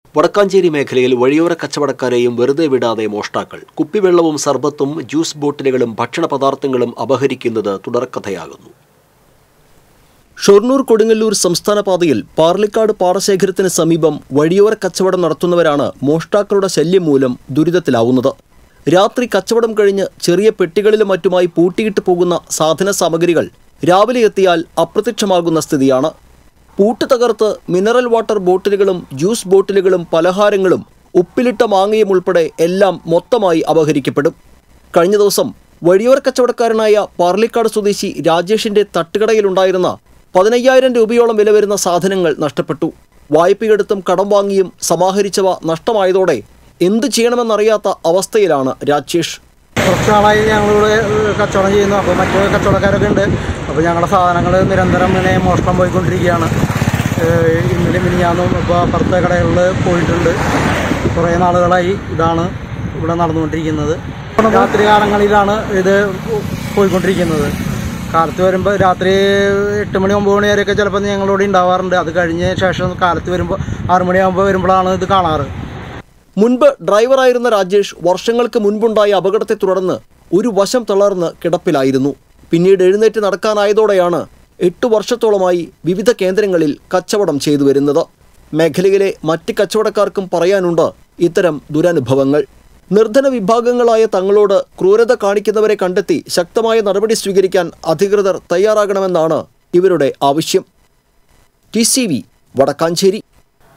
വടക്കാഞ്ചേരി മേഖലയിൽ വഴിയോര കച്ചവടക്കാരെയും വെറുതെ വിടാതെ മോഷ്ടാക്കൾ കുപ്പിവെള്ളവും സർബത്തും ജ്യൂസ് ബോട്ടിലുകളും ഭക്ഷണ പദാർത്ഥങ്ങളും അപഹരിക്കുന്നത് തുടർക്കഥയാകുന്നു ഷൊർണൂർ കൊടുങ്ങല്ലൂർ സംസ്ഥാന പാതയിൽ പാർലിക്കാട് പാടശേഖരത്തിന് സമീപം വഴിയോര കച്ചവടം നടത്തുന്നവരാണ് മോഷ്ടാക്കളുടെ ശല്യം മൂലം ദുരിതത്തിലാവുന്നത് രാത്രി കച്ചവടം കഴിഞ്ഞ് ചെറിയ പെട്ടികളിലും മറ്റുമായി പൂട്ടിയിട്ട് പോകുന്ന സാധന സാമഗ്രികൾ രാവിലെ എത്തിയാൽ അപ്രത്യക്ഷമാകുന്ന സ്ഥിതിയാണ് പൂട്ട് തകർത്ത് മിനറൽ വാട്ടർ ബോട്ടിലുകളും ജ്യൂസ് ബോട്ടിലുകളും പലഹാരങ്ങളും ഉപ്പിലിട്ട മാങ്ങയും ഉൾപ്പെടെ എല്ലാം മൊത്തമായി അപഹരിക്കപ്പെടും കഴിഞ്ഞ ദിവസം വഴിയോര കച്ചവടക്കാരനായ പാർലിക്കാട് സ്വദേശി രാജേഷിന്റെ തട്ടുകടയിലുണ്ടായിരുന്ന പതിനയ്യായിരം രൂപയോളം വില വരുന്ന സാധനങ്ങൾ നഷ്ടപ്പെട്ടു വായ്പയെടുത്തും കടം വാങ്ങിയും സമാഹരിച്ചവ നഷ്ടമായതോടെ എന്തു ചെയ്യണമെന്നറിയാത്ത അവസ്ഥയിലാണ് രാജേഷ് കുറച്ച് നാളായി ഞങ്ങളിവിടെ ഏഹ്, കച്ചവടം ചെയ്യുന്നു അപ്പോൾ മറ്റു കച്ചവടക്കാരൊക്കെ ഉണ്ട് അപ്പോൾ ഞങ്ങളുടെ സാധനങ്ങൾ നിരന്തരം ഇങ്ങനെ മോഷണം പോയിക്കൊണ്ടിരിക്കുകയാണ് ഏഹ്, ഇന്നലെ മിനിഞ്ഞാന്നും ഇപ്പോൾ അപ്പുറത്തെ കടകളിൽ പോയിട്ടുണ്ട് കുറേ നാളുകളായി ഇതാണ് ഇവിടെ നടന്നുകൊണ്ടിരിക്കുന്നത് രാത്രി കാലങ്ങളിലാണ് ഇത് പോയിക്കൊണ്ടിരിക്കുന്നത് കാലത്ത് വരുമ്പോൾ രാത്രി എട്ട് മണി ഒമ്പത് മണി വരെയൊക്കെ ചിലപ്പോൾ ഞങ്ങളിവിടെ ഉണ്ടാവാറുണ്ട് അത് കഴിഞ്ഞ ശേഷം കാലത്ത് വരുമ്പോൾ ആറ് മണിയാകുമ്പോൾ വരുമ്പോഴാണ് ഇത് കാണാറ് മുൻപ് ഡ്രൈവറായിരുന്ന രാജേഷ് വർഷങ്ങൾക്ക് മുൻപുണ്ടായ അപകടത്തെ തുടർന്ന് ഒരു വശം തളർന്ന് കിടപ്പിലായിരുന്നു പിന്നീട് എഴുന്നേറ്റ് നടക്കാനായതോടെയാണ് എട്ടു വർഷത്തോളമായി വിവിധ കേന്ദ്രങ്ങളിൽ കച്ചവടം ചെയ്തു വരുന്നത് മേഖലയിലെ മറ്റ് കച്ചവടക്കാർക്കും പറയാനുണ്ട് ഇത്തരം ദുരനുഭവങ്ങൾ നിർധന വിഭാഗങ്ങളായ തങ്ങളോട് ക്രൂരത കാണിക്കുന്നവരെ കണ്ടെത്തി ശക്തമായ നടപടി സ്വീകരിക്കാൻ അധികൃതർ തയ്യാറാകണമെന്നാണ് ഇവരുടെ ആവശ്യം ടി സി വി വടക്കാഞ്ചേരി